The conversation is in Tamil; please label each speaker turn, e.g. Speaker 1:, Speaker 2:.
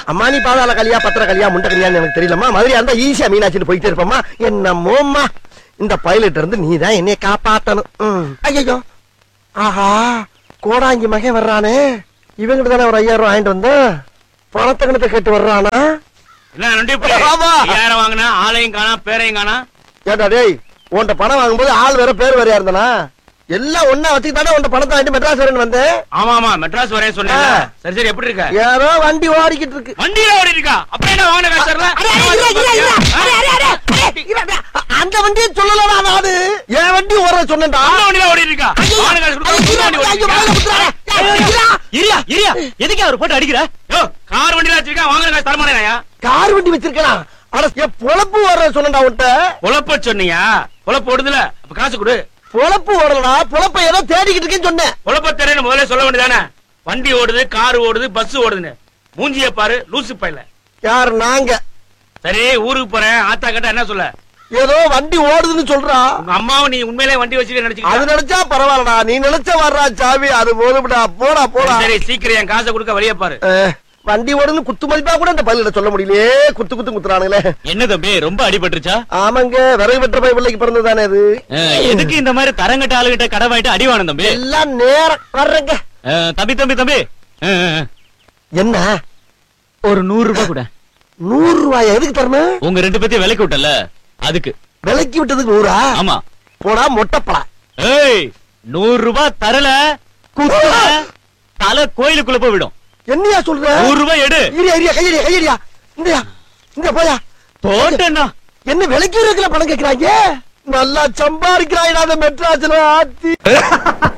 Speaker 1: அம்மானி பாதாள கலியா பத்திர கலியா முண்ட கலியான்னு எனக்கு தெரியலம்மா மதுரையா இருந்தா ஈஸியா மீனாட்சின்னு போயிட்டே இருப்போம்மா என்னமோம்மா இந்த பைலட் இருந்து நீ தான் என்னைய காப்பாத்தணும் ஐயோ ஆஹா கோடாங்கி மகன் வர்றானே இவங்கிட்ட தானே ஒரு ஐயாயிரம் ரூபாய் வாங்கிட்டு வந்தேன் பணத்தை கணத்தை கேட்டு வர்றானா
Speaker 2: என்ன நொண்டி புள்ளி?
Speaker 1: ஆமா.
Speaker 2: ஐயாயிரம் வாங்கினா ஆளையும் காணா பேரையும் காணா
Speaker 1: ஏண்டா டேய் உன்கிட்ட பணம் வாங்கும்போது ஆள் வேற பேர் வேறையா இருந்தானா எல்லாம் ஒன்னா வச்சுக்கு தானே உன்கிட்ட பணத்தை வாங்கிட்டு மெட்ராஸ் வரேன்னு வந்தேன்
Speaker 2: ஆமா ஆமா மெட்ராஸ் வரேன் சொன்னேன்
Speaker 1: ஆ.
Speaker 2: சரி சரி எப்படி இருக்க
Speaker 1: யாரோ வண்டி ஓடிக்கிட்டு இருக்கு
Speaker 2: வண்டியில ஓடி இருக்கா அப்ப என்ன வாங்கின காசு தரல
Speaker 1: அரே, அரே, இரு, இரு, இரு. அரே, அரே, அரே, அரே, இரு, அரே. அந்த வண்டியை சொல்லலடா நானு என் வண்டி ஓட சொன்னேன்டா
Speaker 2: அந்த வண்டியில ஓடி இருக்கா வாங்கின காசு கொடுத்தா புது வண்டி ஓடி
Speaker 1: ஐயோ,
Speaker 2: இருக்கா?
Speaker 1: வாயில குத்துறாரே. ஏய், இருடா.
Speaker 3: இரியா இரியா எதுக்கு அவர் போட்டு அடிக்கிற
Speaker 2: யோ கார் வண்டியில வச்சிருக்கா வாங்கின காசு தரமாட்டேயா
Speaker 1: கார் வண்டி வச்சிருக்கலாம் அட என் பொழப்பு ஓடுற சொன்னேன்டா உன்ட்ட
Speaker 2: பொழப்ப சொன்னியா பொழப்பு ஓடுதுல அப்ப காசு கொடு
Speaker 1: பொழப்பு ஓடலடா பொழப்ப ஏதோ தேடிக்கிட்டு இருக்கேன்னு சொன்னேன்
Speaker 2: பொழப்ப தெரியல முதல்ல சொல்ல வேண்டியதானே வண்டி ஓடுது கார் ஓடுது பஸ் ஓடுதுன்னு மூஞ்சிய பாரு லூசு பையல
Speaker 1: யார் நாங்க
Speaker 2: சரி ஊருக்கு போறேன் ஆத்தா கேட்டா என்ன சொல்ல
Speaker 1: ஏதோ வண்டி ஓடுதுன்னு சொல்றா
Speaker 2: உங்க அம்மாவும் நீ உண்மையிலே வண்டி வச்சுட்டு
Speaker 1: அது
Speaker 2: நினைச்சுக்கிட்ட
Speaker 1: நினைச்சா பரவாயில்லடா நீ நினைச்ச வர்றா சாவி அது போதும்டா போடா போடா
Speaker 2: சரி சீக்கிரம் என் காசை கொடுக்க வெளியே பாரு
Speaker 1: அஹ், வண்டி ஓடுன்னு குத்து மதிப்பா கூட இந்த பதில சொல்ல முடியலையே குத்து குத்து குத்துறானுங்களே
Speaker 3: என்ன தம்பி ரொம்ப அடிபட்டுருச்சா
Speaker 1: ஆமாங்க விறகு வெற்ற பை பிள்ளைக்கு பிறந்ததானே அது
Speaker 3: அஹ், எதுக்கு இந்த மாதிரி தரங்கட்ட ஆளுகிட்ட கடை வாங்கிட்டு அடி வாங்கணும் தம்பி
Speaker 1: எல்லாம் நேரம் வர்றேங்க
Speaker 3: அஹ், தம்பி தம்பி தம்பி அஹ், அஹ்,
Speaker 1: என்ன
Speaker 3: ஒரு நூறு ரூபாய் கூட
Speaker 1: நூறு ரூபாய் எதுக்கு தரணும்
Speaker 3: உங்க ரெண்டு பேத்தையும் விலைக்கு விட்டல அதுக்கு
Speaker 1: விலைக்கு விட்டதுக்கு நூறா
Speaker 3: ஆமா
Speaker 1: போடா மொட்டைப்படா
Speaker 3: ஏய் நூறு ரூபாய் தரல குத்தல தலை கோயிலுக்குள்ள போய் விடும்
Speaker 1: என்னையா சொல்ற
Speaker 3: நூறு ரூபாய் எடு
Speaker 1: இரியா இரியா கையடியா கையடியா இந்தயா இந்த போயா
Speaker 3: போட்டேன்னா
Speaker 1: என்ன விலைக்கு இருக்கிற பணம் கேக்குறாங்க நல்லா சம்பாதிக்கிறாங்க மெட்ராஸ்ல ஆத்தி